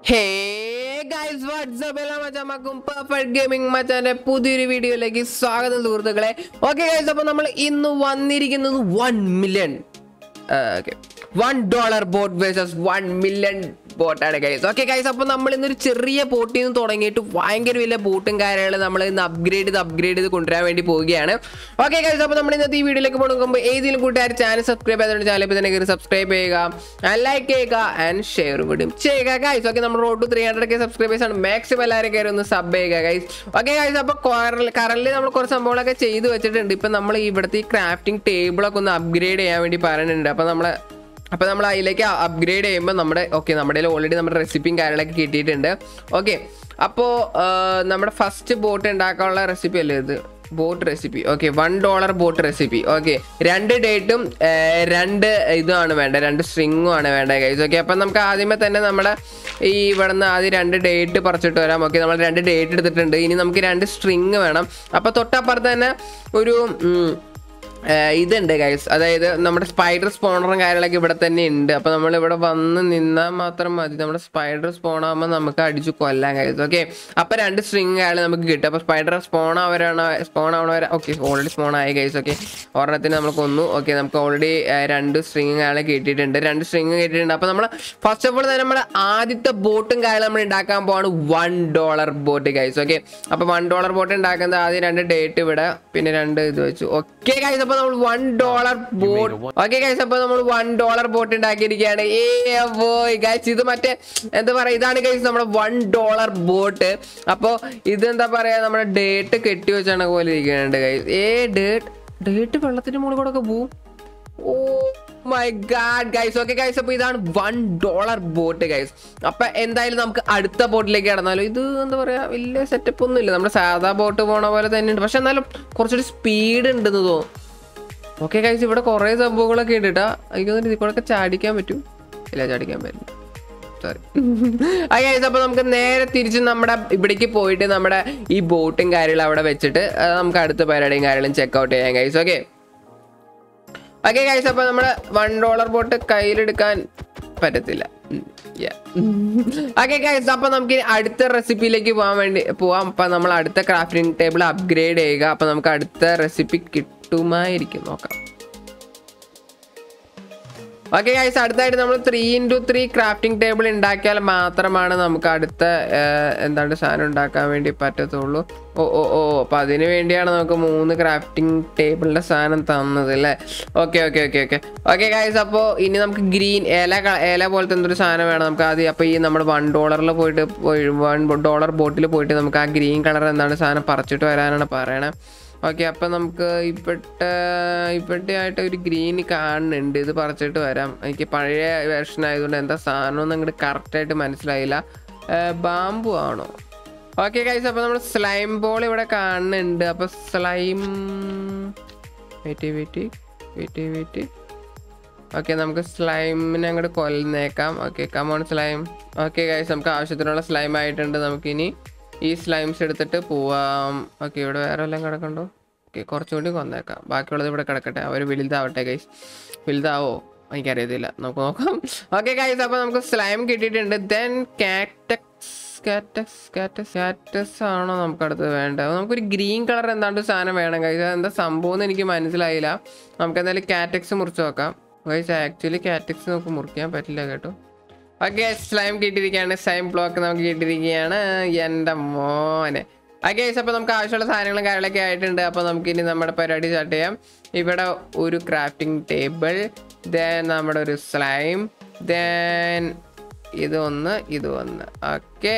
Hey guys WhatsApp എല്ലാ മച്ചാമാക്കും perfect gaming മച്ചാന്റെ പുതിയൊരു വീഡിയോയിലേക്ക് സ്വാഗതം സുഹൃത്തുക്കളെ ഓക്കെ ഗൈസ് അപ്പോൾ നമ്മൾ ഇന്ന് വന്നിരിക്കുന്നത് one million okay one dollar boat versus one million ബോട്ടാണ് ഗൈസ് ഓക്കെ ഗൈസ് അപ്പോൾ നമ്മൾ ഇന്നൊരു ചെറിയ ബോട്ടിൽ നിന്ന് തുടങ്ങിയിട്ട് ഭയങ്കര വലിയ ബോട്ടും കാര്യങ്ങളും നമ്മൾ ഇന്ന് അപ്ഗ്രേഡ് ചെയ്ത് അപ്ഗ്രേഡ് ചെയ്ത് കൊണ്ടുവരാൻ വേണ്ടി പോവുകയാണ് ഓക്കെ ഗൈസ് അപ്പോൾ നമ്മൾ ഇന്നത്തെ ഈ വീഡിയോയിലേക്ക് പോകുമ്പോൾ ഏതെങ്കിലും കൂട്ടുകാർ ചാനൽ സബ്സ്ക്രൈബ് ചെയ്തിട്ട് ചാനൽ ഇപ്പോൾ തന്നെ കയറി സബ്സ്ക്രൈബ് ചെയ്യുക ലൈക്ക് ചെയ്യുക ആൻഡ് ഷെയർ വിടും ചെയ്യുക ഗൈസ് ഓക്കെ നമ്മൾ road to three hundred K subscribers ആണ് മാക്സിമം എല്ലാവരും കയറി ഒന്ന് സബ് ചെയ്യുക ഗൈസ് ഓക്കെ ഗൈസ് അപ്പോൾ കറന്റ് നമ്മൾ കുറച്ച് സംഭവങ്ങളൊക്കെ ചെയ്ത് വെച്ചിട്ടുണ്ട് ഇപ്പം നമ്മൾ ഇവിടുത്തെ ഈ ക്രാഫ്റ്റിംഗ് ടേബിളൊക്കെ ഒന്ന് അപ്ഗ്രേഡ് ചെയ്യാൻ വേണ്ടി പറയുന്നുണ്ട് അപ്പോൾ നമ്മൾ അപ്പോൾ നമ്മൾ അതിലേക്ക് അപ്ഗ്രേഡ് ചെയ്യുമ്പോൾ നമ്മുടെ ഓക്കെ നമ്മുടെ ഓൾറെഡി നമ്മുടെ റെസിപ്പിയും കാര്യങ്ങളൊക്കെ കിട്ടിയിട്ടുണ്ട് ഓക്കെ അപ്പോൾ നമ്മുടെ ഫസ്റ്റ് ബോട്ട് ഉണ്ടാക്കാനുള്ള റെസിപ്പി അല്ലേ ഇത് boat recipe okay one dollar boat recipe okay രണ്ട് ഡേറ്റും രണ്ട് ഇതുമാണ് വേണ്ടത് രണ്ട് സ്ട്രിങ്ങും ആണ് വേണ്ടത് കൈസ് ഓക്കെ അപ്പം നമുക്ക് ആദ്യമേ തന്നെ നമ്മുടെ ഈ ഇവിടെ നിന്ന് ആദ്യം രണ്ട് ഡേറ്റ് പറിച്ചിട്ട് വരാം ഓക്കെ നമ്മൾ രണ്ട് ഡേറ്റ് എടുത്തിട്ടുണ്ട് ഇനി നമുക്ക് രണ്ട് സ്ട്രിങ് വേണം അപ്പോൾ തൊട്ടപ്പുറത്ത് തന്നെ ഒരു ഉം, ഏഹ് ഇതുണ്ട് ഗൈസ് അതായത് നമ്മുടെ സ്പൈഡർ സ്പോണറും കാര്യങ്ങളൊക്കെ ഇവിടെ തന്നെ ഉണ്ട് അപ്പോൾ നമ്മൾ ഇവിടെ വന്ന് നിന്നാൽ മാത്രം മതി നമ്മുടെ സ്പൈഡർ സ്പോൺ ആകുമ്പോൾ നമുക്ക് അടിച്ചു കൊല്ലാൻ ഗൈസ് ഓക്കെ അപ്പോൾ രണ്ട് സ്ട്രിങ് കാര്യങ്ങൾ നമുക്ക് കിട്ടും അപ്പോൾ സ്പൈഡർ സ്പോൺ ആവരാണ് സ്പോൺ ആവണവരെ ഓക്കെ ഓൾറെഡി സ്പോൺ ആയി ഗൈസ് ഓക്കെ ഒരെണ്ണത്തിന് നമ്മൾ കൊന്നു ഓക്കെ നമുക്ക് ഓൾറെഡി രണ്ട് സ്ട്രിങ് കാര്യങ്ങൾ കിട്ടിയിട്ടുണ്ട് രണ്ട് സ്ട്രിങ് കിട്ടിയിട്ടുണ്ട് അപ്പോൾ നമ്മൾ ഫസ്റ്റ് ഓഫ് ഓൾ തന്നെ നമ്മുടെ ആദ്യത്തെ ബോട്ടും കാര്യങ്ങളും നമ്മൾ ഉണ്ടാക്കാൻ പോവാണ് one dollar boat guys okay അപ്പോൾ വൺ ഡോളർ ബോട്ട് ഉണ്ടാക്കുന്നത് ആദ്യം രണ്ട് ഡേറ്റ് ഇവിടെ പിന്നെ രണ്ട് ഇത് വെച്ചു ഓക്കെ ഗൈസ് അപ്പോൾ നമ്മൾ one dollar boat okay guys അപ്പോൾ നമ്മൾ വൺ ഡോളർ ബോട്ട് ഉണ്ടാക്കിയിരിക്കുകയാണ് ഏ ബോയ് ഗൈസ് ഇത് മറ്റേ എന്താ പറയാ ഇതാണ് ഗൈസ് നമ്മുടെ വൺ ഡോളർ ബോട്ട് അപ്പോൾ ഇത് എന്താ പറയാ നമ്മുടെ ഡേറ്റ് കെട്ടി വെച്ചാണ് പോലെ ഇരിക്കുന്നുണ്ട് ഗൈസ് ഏ ഡേറ്റ് ഡേറ്റ് വെള്ളത്തിന്റെ മുകളിൽ കൂടെ ഒക്കെ പോവും oh my god guys okay guys അപ്പൊ ഇതാണ് വൺ ഡോളർ ബോട്ട് ഗൈസ് അപ്പൊ എന്തായാലും നമുക്ക് അടുത്ത ബോട്ടിലേക്ക് കടന്നാലോ ഇത് എന്താ പറയാ വലിയ സെറ്റപ്പ് ഒന്നും ഇല്ല നമ്മുടെ സാധാ ബോട്ട് പോണ പോലെ തന്നെ ഉണ്ട് പക്ഷെ എന്നാലും കുറച്ചുകൂടി സ്പീഡ് ഉണ്ടെന്ന് തോന്നുന്നു ഓക്കെ ഗൈസ് ഇവിടെ കുറേ സംഭവങ്ങളൊക്കെ ഉണ്ട് കേട്ടാ എനിക്ക് തോന്നുന്നു ഇതിൽ കൂടെ ചാടിക്കാൻ പറ്റും ഇല്ല ചാടിക്കാൻ പറ്റില്ല സോറി ആ ഗൈസ് അപ്പൊ നമുക്ക് നേരെ തിരിച്ച് നമ്മുടെ ഇവിടേക്ക് പോയിട്ട് നമ്മുടെ ഈ ബോട്ടും കാര്യങ്ങളും അവിടെ വെച്ചിട്ട് ആ, നമുക്ക് അടുത്ത പരിപാടിയും കാര്യങ്ങളും ചെക്ക് ഔട്ട് ചെയ്യാം ഗൈസ് ഓക്കെ ഓക്കെ ഗൈസ് അപ്പൊ നമ്മുടെ വൺ ഡോളർ ബോട്ട് കയ്യിലെടുക്കാൻ പറ്റത്തില്ല ഓക്കെ ഗൈസ് അപ്പൊ നമുക്ക് ഇനി അടുത്ത റെസിപ്പിയിലേക്ക് പോകാൻ വേണ്ടി പോവാം അപ്പൊ നമ്മൾ അടുത്ത ക്രാഫ്റ്റിംഗ് ടേബിൾ അപ്ഗ്രേഡ് ചെയ്യുക അപ്പൊ നമുക്ക് അടുത്ത റെസിപ്പി കിട്ടുമായിരിക്കും നോക്കാം ഓക്കെ ഗൈസ് അടുത്തായിട്ട് നമ്മൾ three into three crafting table ഉണ്ടാക്കിയാൽ മാത്രമാണ് നമുക്ക് അടുത്ത ഏർ, എന്താണ് സാധനം ഉണ്ടാക്കാൻ വേണ്ടി പറ്റത്തുള്ളൂ ഓ ഓ ഓ അപ്പം അതിന് വേണ്ടിയാണ് നമുക്ക് മൂന്ന് ക്രാഫ്റ്റിംഗ് ടേബിളിൻ്റെ സാധനം തന്നത് അല്ലേ okay okay okay okay okay guys അപ്പോൾ ഇനി നമുക്ക് ഗ്രീൻ ഇല ക- ഇല പോലത്തെ എന്തൊരു സാധനം വേണം നമുക്ക് ആദ്യം അപ്പോൾ ഈ നമ്മുടെ വൺ ഡോളറിൽ പോയിട്ട് വൺ ഡോളർ ബോട്ടിൽ പോയിട്ട് നമുക്ക് ആ ഗ്രീൻ കളർ എന്താണ് സാധനം പറിച്ചിട്ട് വരാനാണ് പറയണത് ഓക്കെ അപ്പം നമുക്ക് ഇപ്പോഴത്തെ ഇപ്പോഴത്തെ ആയിട്ട് ഒരു ഗ്രീൻ കാണുന്നുണ്ട് ഇത് പറിച്ചിട്ട് വരാം എനിക്ക് പഴയ വേർഷൻ ആയതുകൊണ്ട് എന്താ സാധനം ഒന്നും അങ്ങോട്ട് കറക്റ്റായിട്ട് മനസ്സിലായില്ല ബാമ്പു ആണോ ഓക്കെ കൈസ് അപ്പോൾ നമ്മൾ സ്ലൈം ബോൾ ഇവിടെ കാണുന്നുണ്ട് അപ്പോൾ slime wait wait wait wait okay നമുക്ക് സ്ലൈമിനെ അങ്ങോട്ട് കൊല്ലുന്നേക്കാം okay come on slime okay guys നമുക്ക് ആവശ്യത്തിനുള്ള സ്ലൈം ആയിട്ടുണ്ട് നമുക്കിനി ഈ സ്ലൈംസ് എടുത്തിട്ട് പോവാം ഓക്കെ ഇവിടെ വേറെ വല്ലതും കിടക്കണ്ടോ ഓക്കെ കുറച്ചുകൂടി കൊന്നേക്കാം ബാക്കിയുള്ളത് ഇവിടെ കിടക്കട്ടെ അവർ വലുതാവട്ടെ ഗൈസ് വലുതാവോ എനിക്കറിയത്തില്ല നമുക്ക് നോക്കാം ഓക്കെ ഗൈസ് അപ്പോൾ നമുക്ക് സ്ലൈം കിട്ടിയിട്ടുണ്ട് ദെൻ കാറ്റക്സ് കാറ്റക്സ് കാറ്റസ് കാറ്റസ് ആണോ നമുക്ക് അടുത്ത് വേണ്ടത് നമുക്കൊരു ഗ്രീൻ കളർ എന്താണ്ട് സാധനം വേണം ഗൈസ് എന്താ സംഭവം എന്ന് എനിക്ക് മനസ്സിലായില്ല നമുക്ക് എന്തായാലും കാറ്റക്സ് മുറിച്ച് നോക്കാം ഗൈസ് ആക്ച്വലി കാറ്റക്സ് നമുക്ക് മുറിക്കാൻ പറ്റില്ല കേട്ടോ ഓക്കെ സ്ലൈം കിട്ടിയിരിക്കുകയാണ് സ്ലൈം ബ്ലോക്ക് നമുക്ക് കിട്ടിയിരിക്കുകയാണ് എൻ്റെ മോനെ ഓക്കെ അപ്പോൾ നമുക്ക് ആവശ്യമുള്ള സാധനങ്ങളും കാര്യങ്ങളൊക്കെ ആയിട്ടുണ്ട് അപ്പോൾ നമുക്ക് ഇനി നമ്മുടെ പരിപാടി സ്റ്റാർട്ട് ചെയ്യാം ഇവിടെ ഒരു ക്രാഫ്റ്റിംഗ് ടേബിൾ ദെൻ നമ്മുടെ ഒരു സ്ലൈം ദെൻ ഇത് ഒന്ന് ഇത് ഒന്ന് ഓക്കെ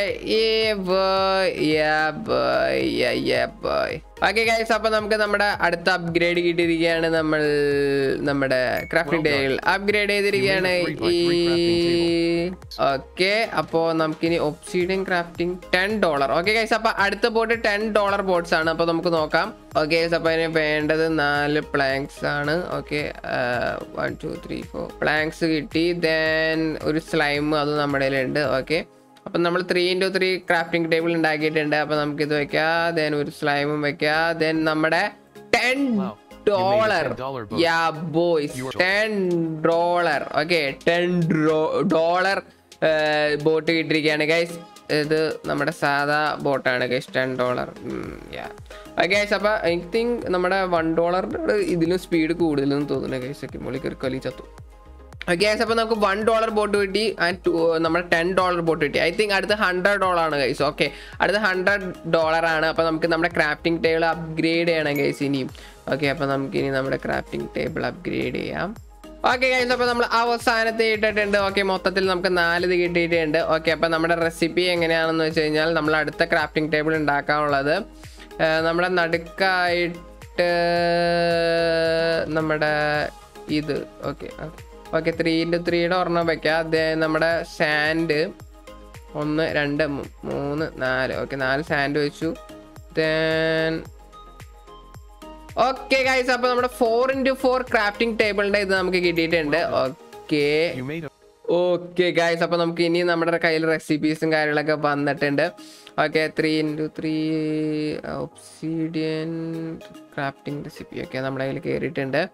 ഓക്കെ ഗൈസ് അപ്പൊ നമുക്ക് നമ്മുടെ അടുത്ത അപ്ഗ്രേഡ് കിട്ടിയിരിക്കുകയാണ് നമ്മൾ നമ്മുടെ ക്രാഫ്റ്റിംഗ് ടേബിൾ അപ്ഗ്രേഡ് ചെയ്തിരിക്കുകയാണ് ഈ ഓക്കെ അപ്പോ നമുക്കിനി obsidian crafting ten dollar okay guys അപ്പൊ അടുത്ത ബോട്ട് ടെൻ ഡോളർ ബോട്ട്സ് ആണ് അപ്പൊ നമുക്ക് നോക്കാം ഓക്കെ അപ്പൊ അതിന് വേണ്ടത് നാല് പ്ലാങ്ക്സ് ആണ് okay one two three four planks കിട്ടി ദെൻ ഒരു സ്ലൈം അത് നമ്മുടെ കയ്യിലുണ്ട് ഓക്കെ അപ്പം നമ്മൾ three into three crafting table ഉണ്ടാക്കിയിട്ടുണ്ട് അപ്പം നമുക്ക് ഇത് വെക്കാം ദെൻ ഒരു സ്ലൈമും വെക്കാം ദെൻ നമ്മുടെ ten dollar $10 boat. Yeah boys ten dollar okay ten dollar boat കിട്ടിയിരിക്കുകയാണ് ഗൈസ് ഇത് നമ്മുടെ സാധാ ബോട്ടാണ് ഗൈസ് ടെൻ ഡോളർ ഗൈസ് അപ്പോൾ ഐ തിങ്ക് നമ്മുടെ വൺ ഡോളറിൻ്റെ ഇതിലും സ്പീഡ് കൂടുതലെന്ന് തോന്നുന്നു ഗൈസ് ഒക്കെ മുകളിൽ കയറി കലി ചത്തു ഗൈസ് അപ്പോൾ നമുക്ക് വൺ ഡോളർ ബോട്ട് കിട്ടി ആൻഡ് ടു നമ്മുടെ ടെൻ ഡോളർ ബോട്ട് കിട്ടി ഐ തിങ്ക് അടുത്ത ഹൺഡ്രഡ് ഡോളർ ആണ് ഗൈസ് ഓക്കെ അടുത്ത ഹൺഡ്രഡ് ഡോളർ ആണ് അപ്പോൾ നമുക്ക് നമ്മുടെ ക്രാഫ്റ്റിംഗ് ടേബിൾ അപ്ഗ്രേഡ് ചെയ്യണം ഗൈസ് ഇനിയും ഓക്കെ അപ്പോൾ നമുക്ക് ഇനി നമ്മുടെ ക്രാഫ്റ്റിംഗ് ടേബിൾ അപ്ഗ്രേഡ് ചെയ്യാം ഓക്കെ ഗൈസ് അപ്പോൾ നമ്മൾ അവസാനത്തെ ഇട്ടിട്ടുണ്ട് ഓക്കെ മൊത്തത്തിൽ നമുക്ക് നാല് ഇത് കിട്ടിയിട്ടുണ്ട് ഓക്കെ അപ്പോൾ നമ്മുടെ റെസിപ്പി എങ്ങനെയാണെന്ന് വെച്ച് കഴിഞ്ഞാൽ നമ്മൾ അടുത്ത ക്രാഫ്റ്റിംഗ് ടേബിൾ ഉണ്ടാക്കാനുള്ളത് ആ, നമ്മുടെ നടുക്കായിട്ട് നമ്മുടെ ഇത് ഓക്കെ ഓക്കെ ത്രീ ഇൻറ്റു ത്രീയുടെ ഒരെണ്ണം വെക്കാം അതേ നമ്മുടെ സാൻഡ് ഒന്ന് രണ്ട് മൂ- മൂന്ന് നാല് ഓക്കെ നാല് സാൻഡ് വെച്ചു ദെൻ ഓക്കെ ഗൈസ് അപ്പോൾ നമ്മുടെ ഫോർ ഇൻറ്റു ഫോർ ക്രാഫ്റ്റിംഗ് ടേബിളിൻ്റെ ഇത് നമുക്ക് കിട്ടിയിട്ടുണ്ട് okay You made a okay guys അപ്പോൾ നമുക്ക് ഇനി നമ്മുടെ കയ്യിൽ റെസിപ്പീസും കാര്യങ്ങളൊക്കെ വന്നിട്ടുണ്ട് okay three into three obsidian crafting recipe ഒക്കെ നമ്മുടെ കയ്യിൽ കയറിയിട്ടുണ്ട്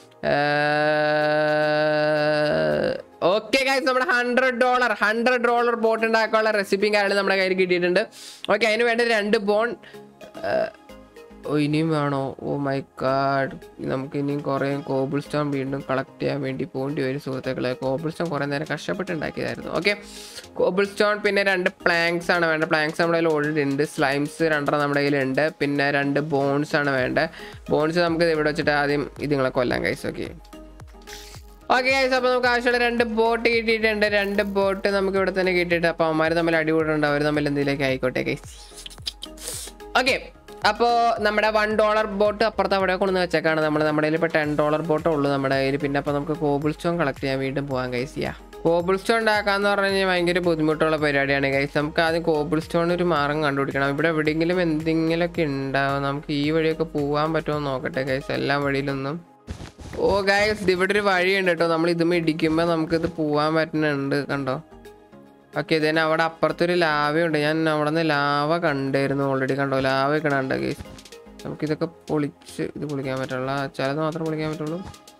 ഓക്കെ ഗായ്സ് നമ്മുടെ hundred dollar hundred dollar boat ഉണ്ടാക്കാനുള്ള റെസിപ്പിയും കാര്യങ്ങളും നമ്മുടെ കയ്യിൽ കിട്ടിയിട്ടുണ്ട് ഓക്കെ അതിന് വേണ്ടി രണ്ട് ബോൺ ഓ ഇനിയും വേണോ ഓ മൈ ഗാഡ് നമുക്ക് ഇനിയും കുറേ കോബിൾ സ്റ്റോൺ വീണ്ടും കളക്ട് ചെയ്യാൻ വേണ്ടി പോകേണ്ടി വരും സുഹൃത്തുക്കളെ കോബിൾ സ്റ്റോൺ കുറേ നേരം കഷ്ടപ്പെട്ട് ഉണ്ടാക്കിയതായിരുന്നു ഓക്കെ കോബിൾ സ്റ്റോൺ പിന്നെ രണ്ട് പ്ലാങ്ക്സ് ആണ് വേണ്ടത് പ്ലാങ്ക്സ് നമ്മുടെ കയ്യിൽ ഓൾറെഡി ഉണ്ട് സ്ലൈംസ് രണ്ടെണ്ണം നമ്മുടെ കയ്യിലുണ്ട് പിന്നെ രണ്ട് ബോൺസ് ആണ് വേണ്ടത് ബോൺസ് നമുക്ക് ഇവിടെ വെച്ചിട്ട് ആദ്യം ഇതിങ്ങളെ കൊല്ലാൻ കഴിച്ചു ഓക്കെ ഓക്കെ ഗൈസ് അപ്പോൾ നമുക്ക് ആവശ്യമുള്ള രണ്ട് ബോട്ട് കിട്ടിയിട്ടുണ്ട് രണ്ട് ബോട്ട് നമുക്ക് ഇവിടെ തന്നെ കിട്ടിയിട്ട് അപ്പോൾ അവന്മാർ തമ്മിൽ അടികൂടുണ്ട് അവർ തമ്മിൽ എന്തെങ്കിലുമൊക്കെ ആയിക്കോട്ടെ ഗൈസ് ഓക്കെ അപ്പോൾ നമ്മുടെ വൺ ഡോളർ ബോട്ട് അപ്പുറത്ത് അവിടെ കൊണ്ടുവന്ന് വെച്ചേക്കാണ് നമ്മൾ നമ്മുടെ കയ്യിൽ ഇപ്പോൾ ടെൻ ഡോളർ ബോട്ടേ ഉള്ളൂ നമ്മുടെ കയ്യിൽ പിന്നെ അപ്പോൾ നമുക്ക് കോബിൾ സ്റ്റോൺ കളക്ട് ചെയ്യാൻ വീണ്ടും പോകാൻ ഗൈസ് ചെയ്യാം കോബിൾ സ്റ്റോൺ ഉണ്ടാക്കാന്ന് പറഞ്ഞു കഴിഞ്ഞാൽ ഭയങ്കര ബുദ്ധിമുട്ടുള്ള പരിപാടിയാണ് ഗൈസ് നമുക്ക് ആദ്യം കോബിൾ സ്റ്റോൺ ഒരു മാർഗം കണ്ടുപിടിക്കണം ഇവിടെ എവിടെയെങ്കിലും എന്തെങ്കിലുമൊക്കെ ഉണ്ടാവും നമുക്ക് ഈ വഴിയൊക്കെ പോകാൻ പറ്റുമോ എന്ന് നോക്കട്ടെ ഗൈസ് എല്ലാ വഴിയിലൊന്നും ഓ ഗൈസ് ഇവിടെ ഒരു വഴിയുണ്ട് കേട്ടോ നമ്മൾ ഇതും ഇടിക്കുമ്പോൾ നമുക്കിത് പോകാൻ പറ്റുന്നുണ്ട് കണ്ടോ ഓക്കെ ഇതിന് അവിടെ അപ്പുറത്തൊരു ലാവയുണ്ട് ഞാൻ അവിടെ നിന്ന് ലാവ കണ്ടായിരുന്നു ഓൾറെഡി കണ്ടോ ലാവ കണ്ട ഗൈസ് നമുക്കിതൊക്കെ പൊളിച്ച് ഇത് പൊളിക്കാൻ പറ്റുള്ള ചിലത് മാത്രം പൊളിക്കാൻ പറ്റുള്ളൂ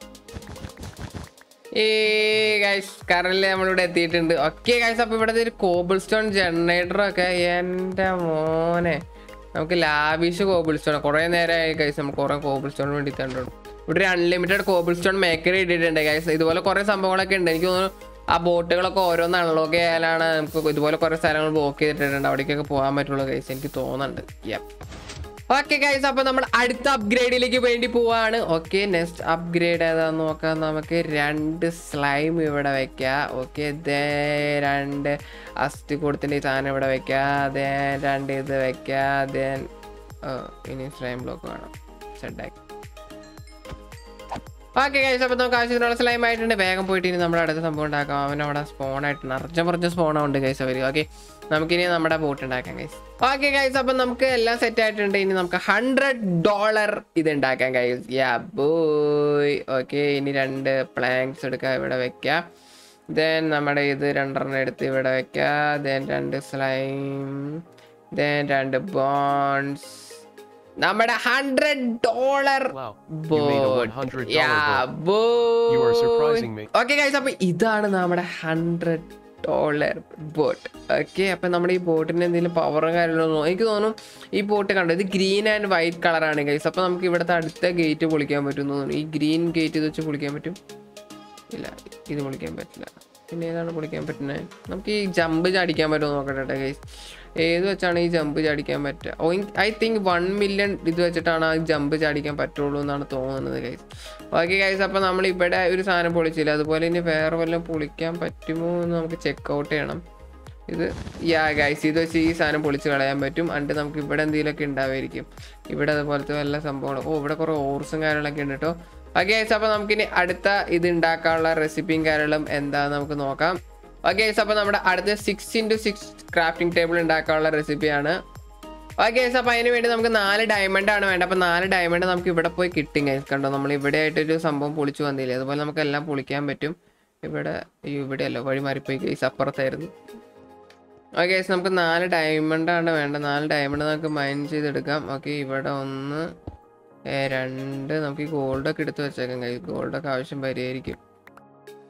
ഏ ഗൈസ് കറലിൽ നമ്മളിവിടെ എത്തിയിട്ടുണ്ട് ഓക്കെ ഗൈസ് അപ്പോൾ ഇവിടെ ഒരു കോബിൾ സ്റ്റോൺ ജനറേറ്റർ ഒക്കെ എൻ്റെ മോനെ നമുക്ക് ലാവിഷ് കോബിൾ സ്റ്റോൺ കുറേ നേരമായി ഗൈസ് നമുക്ക് കുറേ കോബിൾ സ്റ്റോൺ വേണ്ടി തണ്ടു ഇവിടെ ഒരു അൺലിമിറ്റഡ് കോബിൾ സ്റ്റോൺ മേക്കർ ഇട്ടിട്ടുണ്ട് ഗൈസ് ഇതുപോലെ കുറേ സംഭവങ്ങളൊക്കെ ഉണ്ട് എനിക്ക് തോന്നുന്നു ആ ബോട്ടുകളൊക്കെ ഓരോന്ന് അൺലോക്ക് ചെയ്യാനാണ് നമുക്ക് ഇതുപോലെ കുറേ സ്ഥലങ്ങൾ ബ്ലോക്ക് ചെയ്തിട്ടുണ്ട് അവിടേക്കൊക്കെ പോകാൻ പറ്റുള്ളൂ ഗൈസ് എനിക്ക് തോന്നുന്നുണ്ട് യാ ഓക്കെ ഗൈസ് അപ്പൊ നമ്മൾ അടുത്ത അപ്ഗ്രേഡിലേക്ക് വേണ്ടി പോവാണ് ഓക്കെ നെക്സ്റ്റ് അപ്ഗ്രേഡ് ഏതാന്ന് നോക്കാം നമുക്ക് രണ്ട് സ്ലൈം ഇവിടെ വെക്കാം ഓക്കെ രണ്ട് അസ്ഥി കൊടുത്തിട്ട് ഈ സാധനം ഇവിടെ വെക്കാം ദെൻ രണ്ട് ഇത് വെക്കാം ദെൻ ഇനി സ്ലൈം ബ്ലോക്ക് വേണം സെഡാക്കി ഓക്കെ ഗൈസ് അപ്പോൾ നമുക്ക് ആവശ്യത്തിനുള്ള സ്ലൈം ആയിട്ടുണ്ട് വേഗം പോയിട്ട് ഇനി നമ്മുടെ അടുത്ത സംഭവം ഉണ്ടാക്കാം അവൻ അവിടെ സ്പോൺ ആയിട്ട് നിറച്ച കുറച്ച് സ്പോൺ ഉണ്ട് ഗൈസ് അവർ ഓക്കെ നമുക്കിനി നമ്മുടെ ബോട്ട് ഉണ്ടാക്കാം ഗൈസ് ഓക്കെ ഗൈസ് അപ്പം നമുക്ക് എല്ലാം സെറ്റ് ആയിട്ടുണ്ട് ഇനി നമുക്ക് ഹൺഡ്രഡ് ഡോളർ ഇത് ഉണ്ടാക്കാം ഗൈസ് യാ ബോയ് ഓക്കെ ഇനി രണ്ട് പ്ലാങ്ക്സ് എടുക്കാം ഇവിടെ വെക്കാം ദെൻ നമ്മുടെ ഇത് രണ്ടെണ്ണം എടുത്ത് ഇവിടെ വെക്കാം ദെൻ രണ്ട് സ്ലൈം ദെൻ രണ്ട് ബോൺസ് നമ്മുടെ hundred dollar Wow. You made a $100 You are surprising me. Okay guys അപ്പൊ ഇതാണ് നമ്മുടെ ഹൺഡ്രഡ് ഡോളർ ബോട്ട് ഓക്കെ അപ്പൊ നമ്മുടെ ഈ ബോട്ടിന് എന്തെങ്കിലും പവറും കാര്യങ്ങളൊന്നും എനിക്ക് തോന്നുന്നു ഈ ബോട്ട് കണ്ടോ ഇത് ഗ്രീൻ ആൻഡ് വൈറ്റ് കളറാണ് ഗൈസ് അപ്പൊ നമുക്ക് ഇവിടുത്തെ അടുത്ത ഗേറ്റ് പൊളിക്കാൻ പറ്റും എന്ന് തോന്നുന്നു ഈ ഗ്രീൻ ഗേറ്റ് ഇത് വെച്ച് പൊളിക്കാൻ പറ്റും ഇല്ല ഇത് പൊളിക്കാൻ പറ്റില്ല പിന്നെ ഏതാണ് പൊളിക്കാൻ പറ്റുന്നത് നമുക്ക് ഈ ജമ്പ് ചാടിക്കാൻ പറ്റുമോ നോക്കട്ടെ ഗൈസ് ഏത് വെച്ചാണ് ഈ ജമ്പ് ചാടിക്കാൻ പറ്റുക oh I think one million ഇത് വെച്ചിട്ടാണ് ആ ജമ്പ് ചാടിക്കാൻ പറ്റുള്ളൂ എന്നാണ് തോന്നുന്നത് ഗൈസ് ഓക്കെ ഗൈസ് അപ്പോൾ നമ്മൾ ഇവിടെ ഒരു സാധനം പൊളിച്ചില്ല അതുപോലെ ഇനി വേറെ വല്ലതും പൊളിക്കാൻ പറ്റുമോ എന്ന് നമുക്ക് ചെക്ക് ഔട്ട് ചെയ്യണം ഇത് യാ ഗൈസ് ഇത് വെച്ച് ഈ സാധനം പൊളിച്ച് കളയാൻ പറ്റും അണ്ട് നമുക്ക് ഇവിടെ എന്തെങ്കിലുമൊക്കെ ഉണ്ടാവുമായിരിക്കും ഇവിടെ അതുപോലത്തെ വല്ല സംഭവങ്ങളും ഓ ഇവിടെ കുറേ ഓർസും കാര്യങ്ങളൊക്കെ ഉണ്ട് കേട്ടോ ഓക്കെ ഗൈസ് അപ്പോൾ നമുക്കിനി അടുത്ത ഇത് ഉണ്ടാക്കാനുള്ള റെസിപ്പിയും കാര്യങ്ങളും എന്താന്ന് നമുക്ക് നോക്കാം ഓക്കെ ഗൈസ് അപ്പോൾ നമ്മുടെ അടുത്ത six into six crafting table ഉണ്ടാക്കാനുള്ള റെസിപ്പിയാണ് ഓക്കെ ഗൈസ് അപ്പോൾ അതിന് വേണ്ടി നമുക്ക് നാല് ഡയമണ്ട് ആണ് വേണ്ടത് അപ്പോൾ നാല് ഡയമണ്ട് നമുക്ക് ഇവിടെ പോയി കിട്ടും ഗൈസ് കണ്ടോ നമ്മൾ ഇവിടെ ആയിട്ടൊരു സംഭവം പൊളിച്ചു വന്നില്ലേ അതുപോലെ നമുക്ക് എല്ലാം പൊളിക്കാൻ പറ്റും ഇവിടെ അയ്യോ ഇവിടെയല്ലോ വഴി മാറിപ്പോയി ഗൈസ് അപ്പുറത്തായിരുന്നു ഓക്കെ ഗൈസ് നമുക്ക് നാല് ഡയമണ്ട് ആണ് വേണ്ടത് നാല് ഡയമണ്ട് നമുക്ക് മൈൻ ചെയ്തെടുക്കാം ഓക്കെ ഇവിടെ ഒന്ന് ഏ, രണ്ട് നമുക്ക് ഈ ഗോൾഡൊക്കെ എടുത്ത് വെച്ചേക്കാം ഗൈസ് ഗോൾഡൊക്കെ ആവശ്യം പരിഹരിക്കും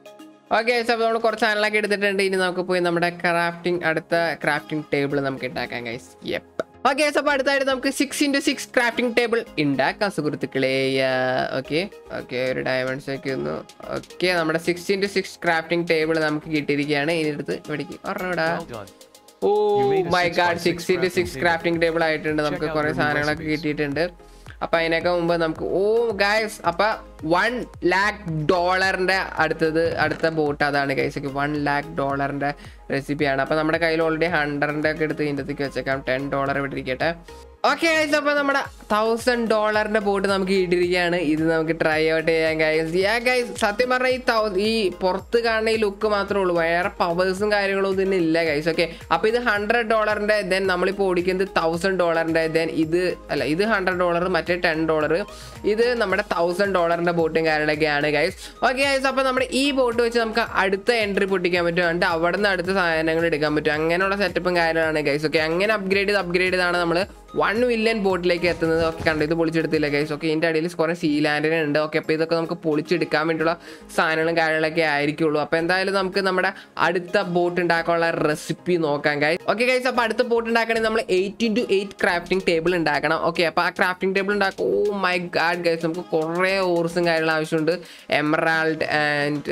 ഓക്കെ അപ്പോൾ നമ്മൾ കുറച്ച് സാധനങ്ങളൊക്കെ എടുത്തിട്ടുണ്ട് ഇനി നമുക്ക് പോയി നമ്മുടെ ക്രാഫ്റ്റിംഗ് അടുത്ത ക്രാഫ്റ്റിംഗ് ടേബിൾ നമുക്ക് ഉണ്ടാക്കാം ഗൈസ് യെപ്പ് ഓക്കെ അപ്പോൾ അടുത്തായിട്ട് നമുക്ക് six into six crafting table ഉണ്ടാക്കാം സുഹൃത്തുക്കളെ ഓക്കെ ഓക്കെ ഒരു ഡയമണ്ട്സ് ഒക്കെ ഒന്ന് ഓക്കെ നമ്മുടെ six into six crafting table നമുക്ക് കിട്ടിയിരിക്കുകയാണ് ഇനി എടുത്ത് ഇവിടേക്ക് ഒരെടാ Well done. Oh You made a my six god by six six into six crafting crafting table ആയിട്ടുണ്ട് നമുക്ക് out കുറെ your new സാധനങ്ങളൊക്കെ recipes. കിട്ടിയിട്ടുണ്ട് അപ്പൊ അതിനൊക്കെ മുമ്പ് നമുക്ക് ഓ ഗൈസ് അപ്പൊ വൺ ലാക്ക് ഡോളറിന്റെ അടുത്തത് അടുത്ത ബോട്ട് അതാണ് ഗൈസ് വൺ ലാക്ക് ഡോളറിന്റെ റെസിപ്പിയാണ് അപ്പൊ നമ്മുടെ കയ്യിൽ ഓൾറെഡി ഹൺഡ്രഡിന്റെ ഒക്കെ എടുത്ത് ഇതിൻ്റെ വെച്ചേക്കാം ടെൻ ഡോളർ ഇവിടെ ഇരിക്കട്ടെ ഓക്കെ ഗൈസ് അപ്പൊ നമ്മുടെ തൗസൻഡ് ഡോളറിന്റെ ബോട്ട് നമുക്ക് ഇട്ടിരിക്കുകയാണ് ഇത് നമുക്ക് ട്രൈ ഔട്ട് ചെയ്യാൻ ഗൈസ് യാ ഗൈസ് സത്യം പറഞ്ഞാൽ ഈ തൗ ഈ പുറത്ത് കാണുന്ന ഈ ലുക്ക് മാത്രമേ ഉള്ളൂ വേറെ പവേഴ്സും കാര്യങ്ങളും ഇതിന് ഇല്ല ഗൈസ് ഓക്കെ അപ്പൊ ഇത് ഹൺഡ്രഡ് ഡോളറിന്റെ ദെൻ നമ്മളിപ്പോൾ ഓടിക്കുന്നത് തൗസൻഡ് ഡോളറിന്റെ ദെൻ ഇത് അല്ല ഇത് ഹൺഡ്രഡ് ഡോളർ മറ്റേ ടെൻ ഡോളർ ഇത് നമ്മുടെ തൗസൻഡ് ഡോളറിന്റെ ബോട്ടും കാര്യങ്ങളൊക്കെയാണ് ഗൈസ് ഓക്കെ ഗൈസ് അപ്പൊ നമ്മുടെ ഈ ബോട്ട് വെച്ച് നമുക്ക് അടുത്ത എൻട്രി പൊട്ടിക്കാൻ പറ്റും എന്നിട്ട് അവിടെ നിന്ന് അടുത്ത സാധനങ്ങൾ എടുക്കാൻ പറ്റും അങ്ങനെയുള്ള സെറ്റപ്പും കാര്യങ്ങളാണ് ഗൈസ് ഓക്കെ അങ്ങനെ അപ്ഗ്രേഡ് ചെയ്ത് അപ്ഗ്രേഡ് ചെയ്താണ് നമ്മൾ വൺ മില്യൺ ബോട്ടിലേക്ക് എത്തുന്നത് ഓക്കെ കണ്ടു ഇത് പൊളിച്ചെടുത്തില്ല ഗൈസ് ഓക്കെ ഇതിൻ്റെ അടിയിൽ കുറേ സീ ലാൻഡിന് ഉണ്ട് ഓക്കെ അപ്പോൾ ഇതൊക്കെ നമുക്ക് പൊളിച്ചെടുക്കാൻ വേണ്ടിയുള്ള സാധനങ്ങളും കാര്യങ്ങളൊക്കെ ആയിരിക്കുള്ളൂ അപ്പോൾ എന്തായാലും നമുക്ക് നമ്മുടെ അടുത്ത ബോട്ട് ഉണ്ടാക്കാനുള്ള റെസിപ്പി നോക്കാം ഗൈസ് ഓക്കെ ഗൈസ് അപ്പോൾ അടുത്ത ബോട്ട് ഉണ്ടാക്കണമെങ്കിൽ നമ്മൾ eight into eight crafting table ഉണ്ടാക്കണം ഓക്കെ അപ്പോൾ ആ ക്രാഫ്റ്റിംഗ് ടേബിൾ ഉണ്ടാക്കും ഓ മൈ ഗാഡ് ഗൈസ് നമുക്ക് കുറേ ഓർസും കാര്യങ്ങളും ആവശ്യമുണ്ട് emerald and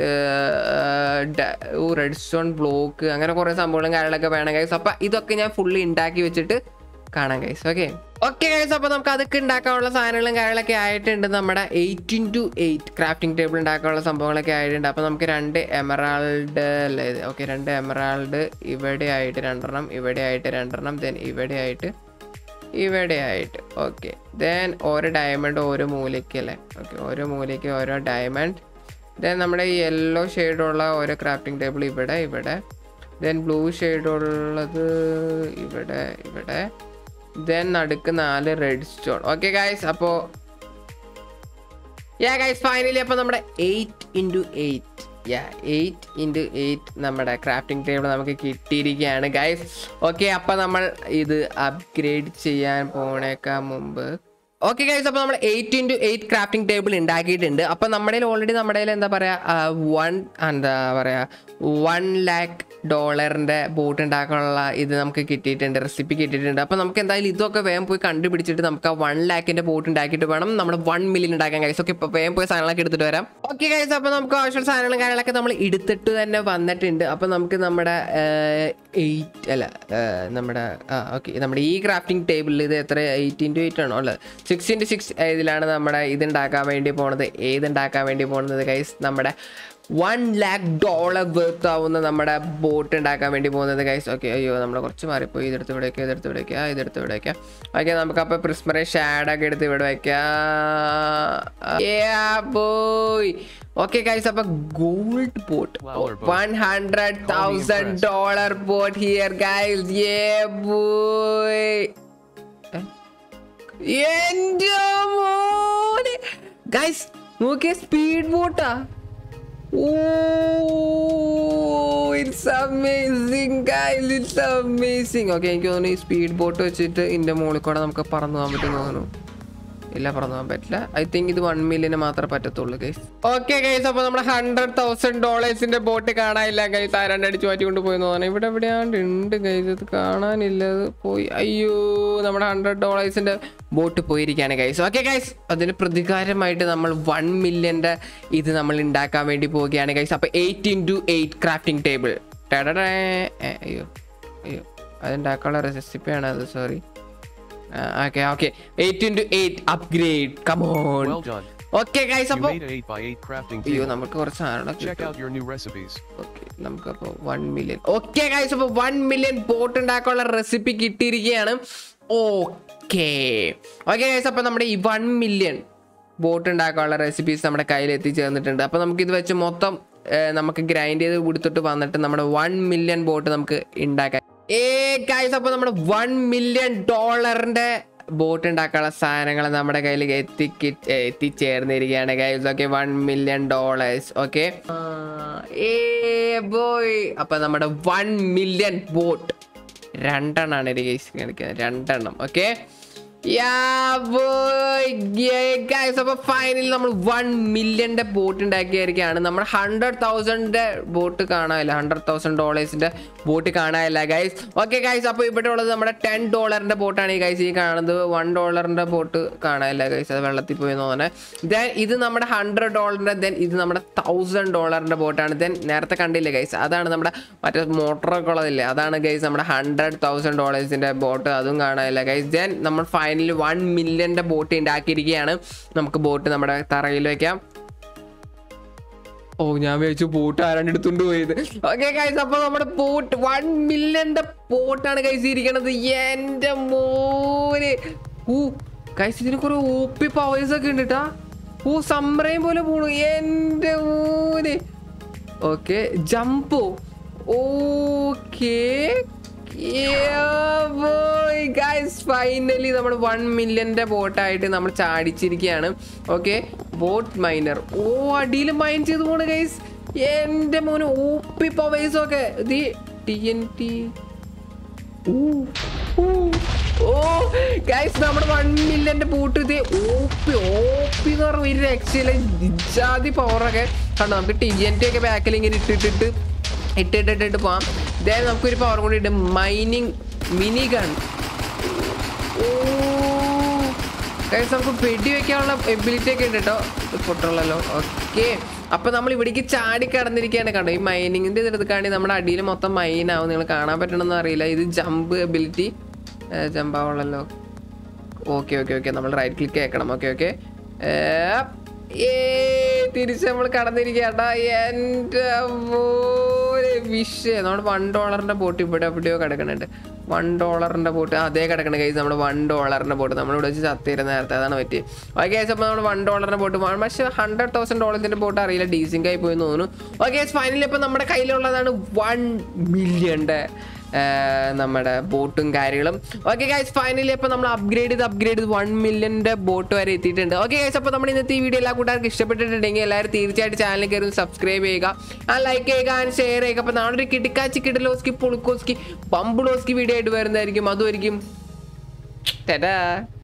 redstone block അങ്ങനെ കുറേ സംഭവങ്ങളും കാര്യങ്ങളൊക്കെ വേണം ഗൈസ് അപ്പോൾ ഇതൊക്കെ ഞാൻ ഫുള്ളി ഉണ്ടാക്കി വെച്ചിട്ട് കാണാം ഗൈസ് ഓക്കെ ഓക്കെ ഗൈസ് അപ്പോൾ നമുക്ക് അതൊക്കെ ഉണ്ടാക്കാനുള്ള സാധനങ്ങളും കാര്യങ്ങളൊക്കെ ആയിട്ടുണ്ട് നമ്മുടെ eight into eight crafting table ഉണ്ടാക്കാനുള്ള സംഭവങ്ങളൊക്കെ ആയിട്ടുണ്ട് അപ്പോൾ നമുക്ക് രണ്ട് എമറാൾഡ് അല്ലേ ഓക്കെ രണ്ട് എമറാൾഡ് ഇവിടെ ആയിട്ട് രണ്ടെണ്ണം ഇവിടെ ആയിട്ട് രണ്ടെണ്ണം ദെൻ ഇവിടെ ആയിട്ട് ഇവിടെ ആയിട്ട് ഓക്കെ ദെൻ ഓരോ ഡയമണ്ട് ഓരോ മൂലയ്ക്ക് അല്ലേ ഓക്കെ ഓരോ മൂലയ്ക്ക് ഓരോ ഡയമണ്ട് ദെൻ നമ്മുടെ ഈ യെല്ലോ ഷെയ്ഡുള്ള ഓരോ ക്രാഫ്റ്റിംഗ് ടേബിൾ ഇവിടെ ഇവിടെ ദെൻ ബ്ലൂ ഷെയ്ഡുള്ളത് ഇവിടെ ഇവിടെ ദെൻ നടുക്ക് നാല് റെഡ് സ്റ്റോൺ ഓക്കെ ഗൈസ് അപ്പോൾ യാ ഗൈസ് ഫൈനലി അപ്പോൾ നമ്മുടെ eight into eight yeah eight into eight നമ്മുടെ ക്രാഫ്റ്റിംഗ് ടേബിൾ നമുക്ക് കിട്ടിയിരിക്കുകയാണ് ഗൈസ് ഓക്കെ അപ്പോൾ നമ്മൾ ഇത് അപ്ഗ്രേഡ് ചെയ്യാൻ പോണേക്കാൾ മുമ്പ് ഓക്കെ ഗൈസ് അപ്പോൾ നമ്മൾ eight into eight crafting table ഉണ്ടാക്കിയിട്ടുണ്ട് അപ്പോൾ നമ്മുടെ ഓൾറെഡി നമ്മുടെ കയ്യിൽ എന്താ പറയുക വൺ എന്താ പറയുക വൺ ലാക്ക് ഡോളറിൻ്റെ ബോട്ട് ഉണ്ടാക്കാനുള്ള ഇത് നമുക്ക് കിട്ടിയിട്ടുണ്ട് റെസിപ്പി കിട്ടിയിട്ടുണ്ട് അപ്പോൾ നമുക്ക് എന്തായാലും ഇതൊക്കെ വേഗം പോയി കണ്ടുപിടിച്ചിട്ട് നമുക്ക് ആ വൺ ലാക്കിൻ്റെ ബോട്ട് ഉണ്ടാക്കിയിട്ട് വേണം നമ്മൾ വൺ മില്യൺ ഉണ്ടാക്കാൻ ഗൈസ് ഓക്കെ ഇപ്പോൾ വേഗം പോയി സാധനങ്ങളൊക്കെ എടുത്തിട്ട് വരാം ഓക്കെ ഗൈസ് അപ്പോൾ നമുക്ക് ആവശ്യമുള്ള സാധനങ്ങളും കാര്യങ്ങളൊക്കെ നമ്മൾ എടുത്തിട്ട് തന്നെ വന്നിട്ടുണ്ട് അപ്പോൾ നമുക്ക് നമ്മുടെ എയ്റ്റ് അല്ല ഏഹ്, നമ്മുടെ ആ ഓക്കെ നമ്മുടെ ഈ ക്രാഫ്റ്റിംഗ് ടേബിളിൽ ഇത് എത്ര എയ്റ്റ് ഇൻറ്റു എയ്റ്റ് ആണോ അല്ല സിക്സ് ഇൻറ്റു സിക്സ് ഇതിലാണ് നമ്മുടെ ഇത് ഉണ്ടാക്കാൻ വേണ്ടി പോണത് ഏത് ഉണ്ടാക്കാൻ വേണ്ടി പോകുന്നത് ഗൈസ് നമ്മുടെ വൺ ലാക്ക് ഡോളർ വർത്ത് ആവുന്ന നമ്മുടെ ബോട്ട് ഉണ്ടാക്കാൻ വേണ്ടി പോകുന്നത് ഗൈസ് ഓക്കെ അയ്യോ നമ്മൾ കുറച്ച് മാറിപ്പോയി ഇതെടുത്ത് ഇവിടെ വയ്ക്കുക ഇതെടുത്ത് ഇവിടെ വയ്ക്കുക ഇതെടുത്ത് ഇവിടെ വയ്ക്കാം ഓക്കെ നമുക്ക് അപ്പോൾ പ്രിസ്മറെ ഷാഡൊക്കെ എടുത്ത് ഇവിടെ വയ്ക്കാം പോയി ഓക്കെ ഗൈസ് അപ്പൊ gold boat Flower boat. One hundred thousand dollar boat here guys ഏ ബോയ് എന്റെ മോനെ ഗൈസ് നോക്കിയ സ്പീഡ് ബോട്ടാ oh it's amazing guys it's amazing okay എനിക്ക് തോന്നുന്നു ഈ സ്പീഡ് ബോട്ട് വെച്ചിട്ട് ഇതിന്റെ മുകളിൽ കൂടെ നമുക്ക് പറന്നു പോകാൻ പറ്റും തോന്നുന്നു ഇല്ല പറഞ്ഞു പോകാൻ പറ്റില്ല ഐ തിങ്ക് ഇത് വൺ മില്യന് മാത്രമേ പറ്റത്തുള്ളൂ ഗൈസ് ഓക്കെ ഗൈസ് അപ്പോൾ നമ്മുടെ ഹൺഡ്രഡ് തൗസൻഡ് ഡോളേഴ്സിന്റെ ബോട്ട് കാണാനില്ല ഗൈസ് ആരാണ്ട് അടിച്ചു മാറ്റി കൊണ്ട് പോയി തോന്നുന്നു ഇവിടെ എവിടെയാണ്ട് ഉണ്ട് ഗൈസ് ഇത് കാണാനില്ല അത് പോയി അയ്യോ നമ്മുടെ ഹൺഡ്രഡ് ഡോളേഴ്സിന്റെ ബോട്ട് പോയിരിക്കുകയാണ് ഗൈസ് ഓക്കെ ഗൈസ് അതിന് പ്രതികാരമായിട്ട് നമ്മൾ വൺ മില്യന്റെ ഇത് നമ്മൾ ഉണ്ടാക്കാൻ വേണ്ടി പോവുകയാണ് ഗൈസ് അപ്പോൾ eight into eight crafting table അയ്യോ അയ്യോ അതുണ്ടാക്കാനുള്ള റെസിപ്പിയാണ് അത് sorry okay okay eight into eight upgrade come on Well done. Okay guys You അപ്പോൾ made a 8 by 8 crafting അയ്യോ table. നമുക്ക് കുറച്ച് സാധനങ്ങളൊക്കെ Check കിട്ടും out your new recipes. Okay നമുക്കപ്പോൾ വൺ മില്യൺ ഓക്കെ ഗൈസ് അപ്പോൾ വൺ മില്യൺ ബോട്ട് ഉണ്ടാക്കാനുള്ള recipe കിട്ടിയിരിക്കുകയാണ് ഓക്കെ ഓക്കെ ഗൈസ് അപ്പോൾ നമ്മുടെ ഈ വൺ മില്യൺ ബോട്ട് ഉണ്ടാക്കാനുള്ള റെസിപ്പീസ് നമ്മുടെ കയ്യിൽ എത്തിച്ചേർന്നിട്ടുണ്ട് അപ്പോൾ നമുക്ക് ഇത് വെച്ച് മൊത്തം ഏർ, നമുക്ക് ഗ്രൈൻഡ് ചെയ്ത് കൊടുത്തിട്ട് വന്നിട്ട് നമ്മുടെ വൺ മില്യൺ ബോട്ട് നമുക്ക് ഉണ്ടാക്കാൻ ഏ ഗൈസ് അപ്പോൾ നമ്മുടെ വൺ മില്യൺ ഡോളറിന്റെ ബോട്ട് ഉണ്ടാക്കാനുള്ള സാധനങ്ങൾ നമ്മുടെ കയ്യിൽ എത്തിക്കി എത്തിച്ചേർന്നിരിക്കുകയാണ് guys okay one million dollars okay ഏ ബോയ് അപ്പൊ നമ്മുടെ വൺ മില്യൺ ബോട്ട് രണ്ടെണ്ണമാണ് ഒരു കേസ് കാണിക്കുന്നത് രണ്ടെണ്ണം ഓക്കെ അപ്പൊ ഫൈനലി നമ്മൾ വൺ മില്യന്റെ ബോട്ട് ഉണ്ടാക്കിയിരിക്കുകയാണ് നമ്മൾ ഹൺഡ്രഡ് തൗസൻഡിന്റെ ബോട്ട് കാണാനില്ല ഹൺഡ്രഡ് തൗസൻഡ് ഡോളേഴ്സിന്റെ ബോട്ട് കാണാനില്ല ഗൈസ് ഓക്കെ ഗൈസ് അപ്പൊ ഇവിടെ ഉള്ളത് നമ്മുടെ ടെൻ ഡോളറിന്റെ ബോട്ടാണ് ഈ ഗൈസ് ഈ കാണുന്നത് വൺ ഡോളറിന്റെ ബോട്ട് കാണാനില്ല ഗൈസ് അത് വെള്ളത്തിൽ പോയി തോന്നുന്നത് ദെൻ ഇത് നമ്മുടെ ഹൺഡ്രഡ് ഡോളറിന്റെ ദെൻ ഇത് നമ്മുടെ തൗസൻഡ് ഡോളറിന്റെ ബോട്ടാണ് ദെൻ നേരത്തെ കണ്ടില്ലേ ഗൈസ് അതാണ് നമ്മുടെ മറ്റേ മോട്ടറൊക്കെ ഉള്ളതില്ലേ അതാണ് ഗൈസ് നമ്മുടെ ഹൺഡ്രഡ് തൗസൻഡ് ഡോളേഴ്സിന്റെ ബോട്ട് അതും കാണാനില്ല ഗൈസ് ദെൻ നമ്മൾ ഫൈനലി വൺ മില്യന്റെ ബോട്ട് ഉണ്ടാക്കിയിരിക്കുകയാണ് നമുക്ക് ബോട്ട് നമ്മുടെ തറയിൽ വെക്കാം ഓ ഞാൻ വിചാരിച്ചു ബോട്ട് ആരാണ്ട് എടുത്തുകൊണ്ട് പോയത് ഓക്കെ ഗൈസ് അപ്പൊ നമ്മുടെ ബോട്ട് വൺ മില്യന്റെ ബോട്ടാണ് കൈസ് ഇരിക്കണത് എന്റെ മോന് ഊ കൈസ് ഇതിന് കുറെ ഓപ്പി പവേഴ്സ് ഒക്കെ ഉണ്ട് കേട്ടാ ഓ സമ്രയം പോലെ പോണു എന്റെ മോന് ഓക്കെ ജമ്പോ ഓക്കേ ഗൈസ് ഫൈനലി നമ്മൾ വൺ മില്യന്റെ ബോട്ടായിട്ട് നമ്മൾ ചാടിച്ചിരിക്കുകയാണ് ഓക്കെ ബോട്ട് മൈനർ ഓ അടിയിൽ മൈൻ ചെയ്ത് പോണ് ഗൈസ് എന്റെ മോന് ഊപ്പി പവേഴ്സ് ഒക്കെ T N T oh guys നമ്മുടെ വൺ മില്യന്റെ ബൂട്ട് ഇത് ഓപ്പി ഓപ്പി എന്ന് പറഞ്ഞ ഒരു രക്ഷയില്ല ഇജാതി പവറൊക്കെ കണ്ടോ നമുക്ക് ടി എൻ ടി ഒക്കെ ബാക്കിൽ ഇങ്ങനെ ഇട്ടിട്ടിട്ട് ഇട്ടിട്ടിട്ടിട്ട് പോവാം ഇതായത് നമുക്കൊരു പവർ കൂടി ഉണ്ട് mining mini gun oh guys നമുക്ക് വെടി വെക്കാനുള്ള എബിലിറ്റി ഒക്കെ ഉണ്ട് കേട്ടോ പൊട്ടുള്ളല്ലോ ഓക്കെ അപ്പൊ നമ്മൾ ഇവിടേക്ക് ചാടി കിടന്നിരിക്കുകയാണ് കണ്ടോ ഈ മൈനിങ്ങിന്റെ ഇതെടുക്കുകയാണെങ്കിൽ നമ്മുടെ അടിയിൽ മൊത്തം മൈൻ ആവും നിങ്ങൾ കാണാൻ പറ്റണമെന്ന് അറിയില്ല ഇത് ജമ്പ് എബിലിറ്റി ജമ്പ് ആവുള്ളല്ലോ ഓക്കെ ഓക്കെ ഓക്കെ നമ്മൾ റൈറ്റ് ക്ലിക്ക് കേൾക്കണം ഓക്കെ ഓക്കെ ഏ തിരിച്ച് നമ്മൾ കടന്നിരിക്കട്ടാ എൻ്റെ വിഷയം നമ്മുടെ വൺ ഡോളറിന്റെ ബോട്ട് ഇവിടെ എവിടെയോ കിടക്കുന്നുണ്ട് വൺ ഡോളറിന്റെ ബോട്ട് അതേ കിടക്കണ കൈസ് നമ്മുടെ വൺ ഡോളറിന്റെ ബോട്ട് നമ്മളിവിടെ വെച്ച് ചത്തിരുന്ന നേരത്തെ അതാണ് പറ്റി ഓക്കെ അപ്പോൾ നമ്മുടെ വൺ ഡോളറിന്റെ ബോട്ട് പക്ഷേ ഹൺഡ്രഡ് തൗസൻഡ് ഡോളറിന്റെ ബോട്ട് അറിയില്ല ഡീസിങ് ആയി പോയി തോന്നുന്നു ഓക്കെ ഫൈനലി ഇപ്പോൾ നമ്മുടെ കയ്യിലുള്ളതാണ് വൺ മില്യൻ്റെ നമ്മുടെ ബോട്ടും കാര്യങ്ങളും ഓക്കെ ഗൈസ് ഫൈനലി അപ്പോൾ നമ്മൾ അപ്ഗ്രേഡ് ചെയ്ത് അപ്ഗ്രേഡ് ചെയ്ത് വൺ മില്യൻ്റെ ബോട്ട് വരെ എത്തിയിട്ടുണ്ട് ഓക്കെ ഗൈസ് അപ്പോൾ നമ്മുടെ ഇന്നത്തെ ഈ വീഡിയോ എല്ലാ കൂട്ടുകാർക്ക് ഇഷ്ടപ്പെട്ടിട്ടുണ്ടെങ്കിൽ എല്ലാവരും തീർച്ചയായിട്ടും ചാനൽ കയറി സബ്സ്ക്രൈബ് ചെയ്യുക ആ ലൈക്ക് ചെയ്യുക ആൻഡ് ഷെയർ ചെയ്യുക അപ്പോൾ നാളെ ഒരു കിടക്കാച്ചി കിടലോസ്കി പുളുക്കോസ്കി പമ്പുളോസ്കി വീഡിയോ ആയിട്ട് വരുന്നതായിരിക്കും അതുമായിരിക്കും ടാ